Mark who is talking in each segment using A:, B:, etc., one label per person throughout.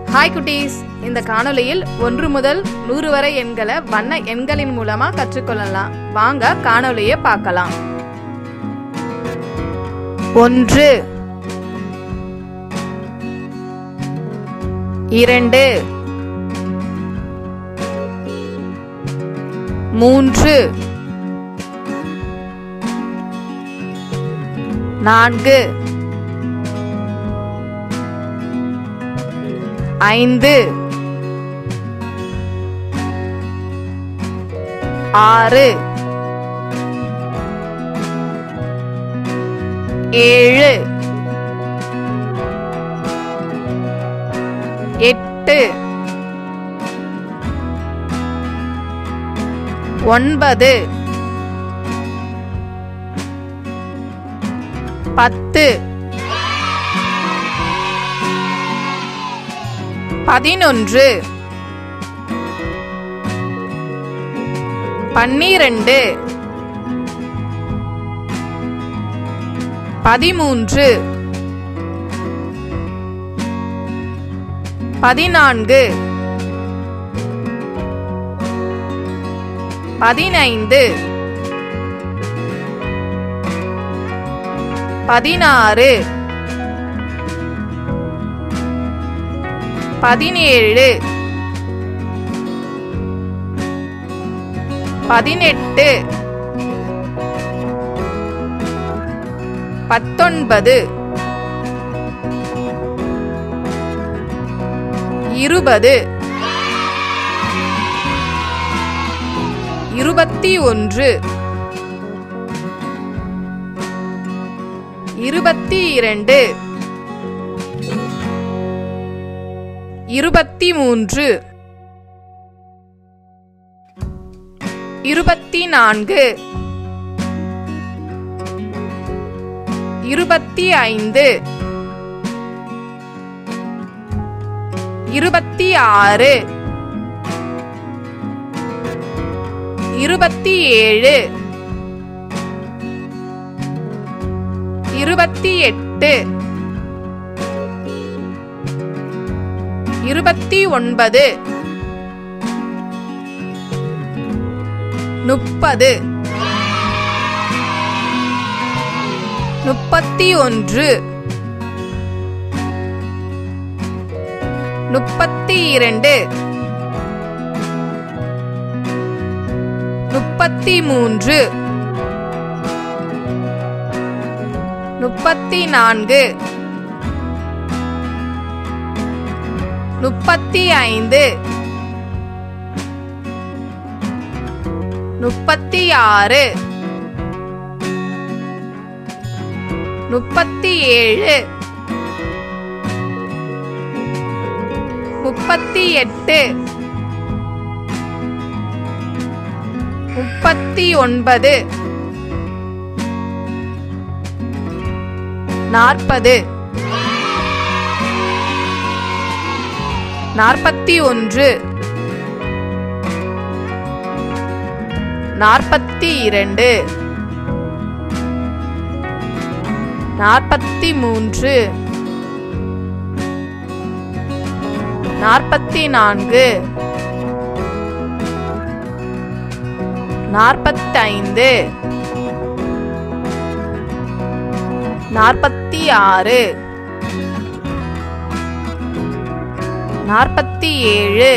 A: hi குட்டீஸ் இந்த காணொளியில் ஒன்று முதல் நூறு வரை எண்களை வண்ண எண்களின் மூலமா கற்றுக்கொள்ளலாம் வாங்க காணொளியை பார்க்கலாம் ஒன்று இரண்டு மூன்று நான்கு ஐந்து ஆறு ஏழு எட்டு ஒன்பது பத்து பதினொன்று பன்னிரண்டு பதிமூன்று பதினான்கு பதினைந்து பதினாறு பதினேழு பதினெட்டு பத்தொன்பது இருபது இருபத்தி ஒன்று இருபத்தி இரண்டு இருபத்தி மூன்று இருபத்தி நான்கு இருபத்தி ஐந்து இருபத்தி ஆறு இருபத்தி ஏழு இருபத்தி எட்டு இருபத்தி ஒன்பது முப்பது முப்பத்தி ஒன்று முப்பத்தி இரண்டு முப்பத்தி மூன்று முப்பத்தி நான்கு முப்பத்தி ஐந்து முப்பத்தி ஆறு முப்பத்தி ஏழு முப்பத்தி எட்டு முப்பத்தி ஒன்பது நாற்பது நாற்பத்தி ஒன்று நாற்பத்தி இரண்டு நாற்பத்தி மூன்று நாற்பத்தி நான்கு நாற்பத்தைந்து நாற்பத்தி ஆறு நாற்பத்தி ஏழு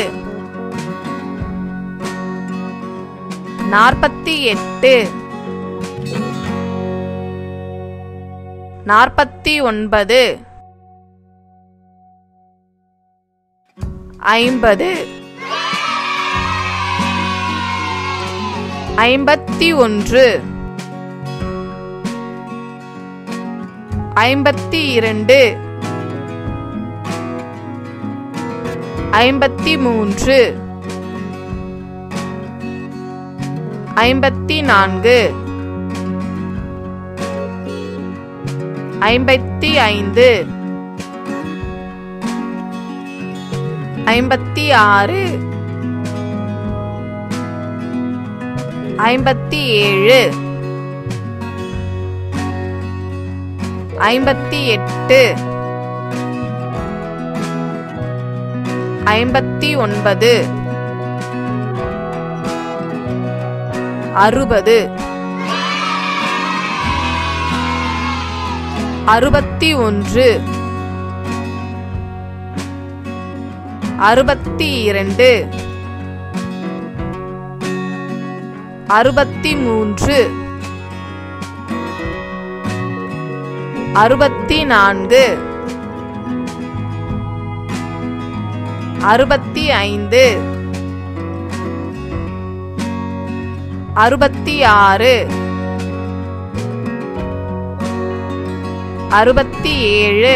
A: நாற்பத்தி எட்டு நாற்பத்தி ஒன்பது ஐம்பது ஐம்பத்தி ஒன்று ஐம்பத்தி இரண்டு ஐம்பத்தி மூன்று ஐம்பத்தி நான்கு ஐம்பத்தி ஐந்து ஐம்பத்தி ஆறு ஐம்பத்தி ஏழு ஐம்பத்தி எட்டு ஐம்பத்தி ஒன்பது அறுபது அறுபத்தி ஒன்று அறுபத்தி இரண்டு அறுபத்தி மூன்று அறுபத்தி நான்கு அறுபத்தி ஐந்து அறுபத்தி ஆறு அறுபத்தி ஏழு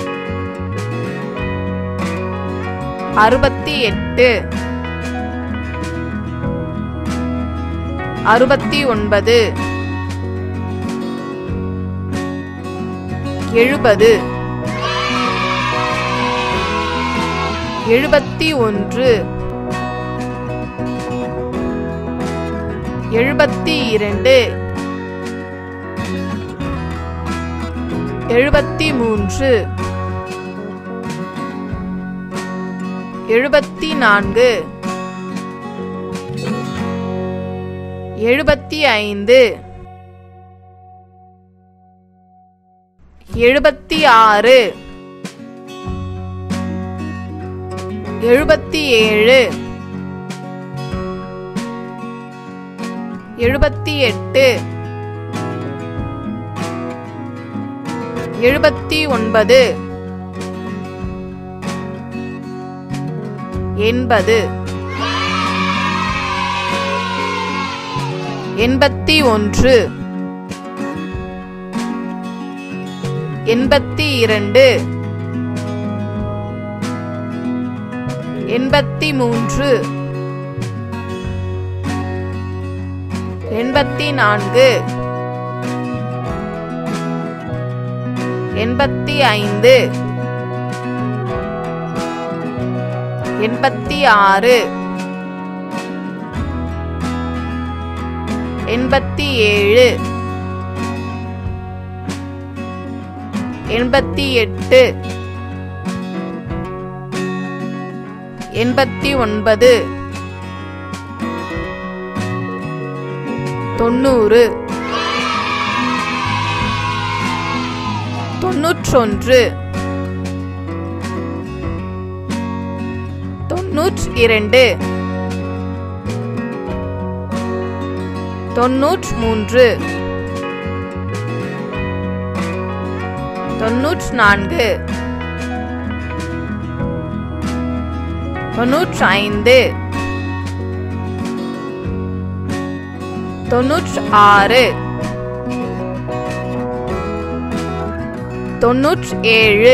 A: அறுபத்தி எட்டு அறுபத்தி ஒன்பது எழுபது எழுபத்தி ஒன்று எழுபத்தி இரண்டு எழுபத்தி மூன்று எழுபத்தி நான்கு எழுபத்தி ஐந்து எழுபத்தி ஆறு எழுபத்தி ஏழு எழுபத்தி எட்டு எழுபத்தி ஒன்பது எண்பது எண்பத்தி ஒன்று எண்பத்தி இரண்டு எண்பத்தி மூன்று எண்பத்தி நான்கு எண்பத்தி ஐந்து எண்பத்தி ஆறு எண்பத்தி ஏழு எண்பத்தி எட்டு எண்பத்தி ஒன்பது தொண்ணூறு தொன்னூற்றொன்று தொன்னூற்றி இரண்டு தொன்னூற்று மூன்று தொன்னூற்று நான்கு தொன்னூற்று ஐந்து தொன்னூற்று ஆறு தொன்னூற்று ஏழு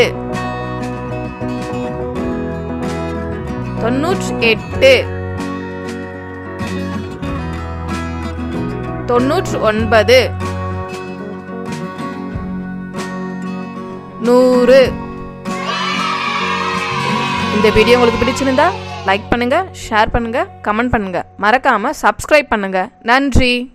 A: தொன்னூற்று எட்டு தொன்னூற்று ஒன்பது நூறு இந்த வீடியோ உங்களுக்கு பிடிச்சிருந்தா லைக் பண்ணுங்க ஷேர் பண்ணுங்க கமெண்ட் பண்ணுங்க மறக்காம சப்ஸ்கிரைப் பண்ணுங்க நன்றி